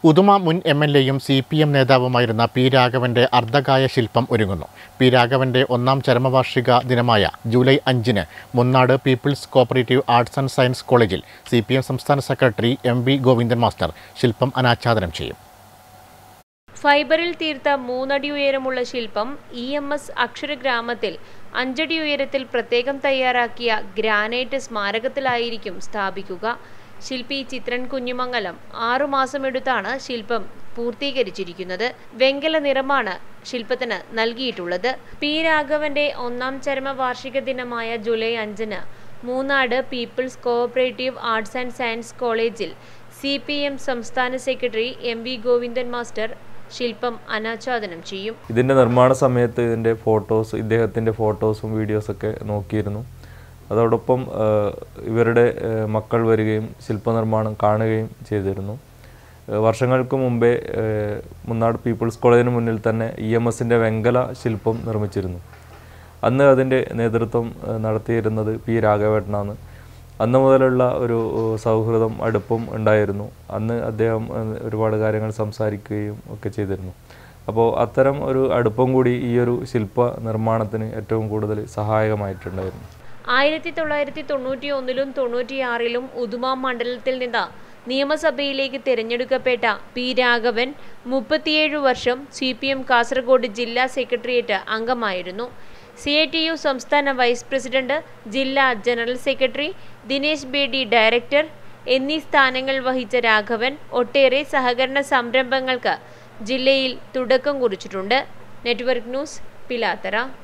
ഉദുമ മുൻ M L എയും C P M നേതാവുമായിരുന്ന പി രാഘവന്റെ അർദ്ധകായ ശില്പം ഒരുങ്ങുന്നു പി രാഘവന്റെ ഒന്നാം ചരമവാർഷിക ദിനമായ ജൂലൈ അഞ്ചിന് Munnad people's cooperative arts and science കോളേജിൽ സി പി എം സംസ്ഥാന secretary M V Govindan master ശില്പം അനാച്ഛാദനം ചെയ്യും ഫൈബറിൽ തീർത്ത മൂന്നടി ഉയരമുള്ള ശില്പം ഇ എം എസ് അക്ഷരഗ്രാമത്തിൽ അഞ്ചടി ഉയരത്തിൽ പ്രത്യേകം തയ്യാറാക്കിയ ഗ്രാനൈറ്റ് സ്മാരകത്തിലായിരിക്കും സ്ഥാപിക്കുക ശില്പി ചിത്രൻ കുഞ്ഞുമംഗലം ആറുമാസമെടുത്താണ് ശില്പം പൂർത്തീകരിച്ചിരിക്കുന്നത് വെങ്കല നിറമാണ് ശില്പത്തിന് നൽകിയിട്ടുള്ളത് പി രാഘവന്റെ ഒന്നാം ചരമവാർഷിക ദിനമായ ജൂലൈ അഞ്ചിന് Munnad people's cooperative arts and science കോളേജിൽ സി പി എം സംസ്ഥാന secretary M V Govindan master ശില്പം അനാച്ഛാദനം ചെയ്യും ഇതിൻ്റെ നിർമ്മാണ സമയത്ത് ഇതിൻ്റെ ഫോട്ടോസ് ഇദ്ദേഹത്തിൻ്റെ ഫോട്ടോസും വീഡിയോസൊക്കെ നോക്കിയിരുന്നു അതോടൊപ്പം ആ, ഇവരുടെ ആ, മക്കൾ വരികയും ശില്പനിർമ്മാണം കാണുകയും ചെയ്തിരുന്നു ആ, വർഷങ്ങൾക്ക് മുമ്പേ ആ, മുന്നാട് പീപ്പിൾസ് കോളേജിന് മുന്നിൽ തന്നെ ഇ എം എസിൻ്റെ വെങ്കല ശില്പം നിർമ്മിച്ചിരുന്നു അന്ന് അതിൻ്റെ നേതൃത്വം ആ, നടത്തിയിരുന്നത് പി രാഘവേട്ടനാണ് അന്ന് മുതലുള്ള ഒരു ഏഹ്, സൗഹൃദം അടുപ്പം ഉണ്ടായിരുന്നു അന്ന് അദ്ദേഹം ഏഹ്, ഒരുപാട് കാര്യങ്ങൾ സംസാരിക്കുകയും ഒക്കെ ചെയ്തിരുന്നു അപ്പോൾ അത്തരം ഒരു അടുപ്പം കൂടി ഈ ഒരു ശില്പ നിർമ്മാണത്തിന് ഏറ്റവും കൂടുതൽ സഹായകമായിട്ടുണ്ടായിരുന്നു ആയിരത്തി തൊള്ളായിരത്തി തൊണ്ണൂറ്റി ഒന്നിലും തൊണ്ണൂറ്റിയാറിലും ഉദുമ മണ്ഡലത്തിൽ നിന്ന് നിയമസഭയിലേക്ക് തിരഞ്ഞെടുക്കപ്പെട്ട പി രാഘവൻ മുപ്പത്തിയേഴ് വർഷം സി പി എം കാസർഗോഡ് ജില്ലാ സെക്രട്ടേറിയറ്റ് അംഗമായിരുന്നു സി ഐ ടി യു സംസ്ഥാന വൈസ് പ്രസിഡന്റ് ജില്ലാ general secretary Dinesh Beedi director എന്നീ സ്ഥാനങ്ങൾ വഹിച്ച രാഘവൻ ഒട്ടേറെ സഹകരണ സംരംഭങ്ങൾക്ക് ജില്ലയിൽ തുടക്കം കുറിച്ചിട്ടുണ്ട് നെറ്റ്വർക്ക് ന്യൂസ് പിലാത്തറ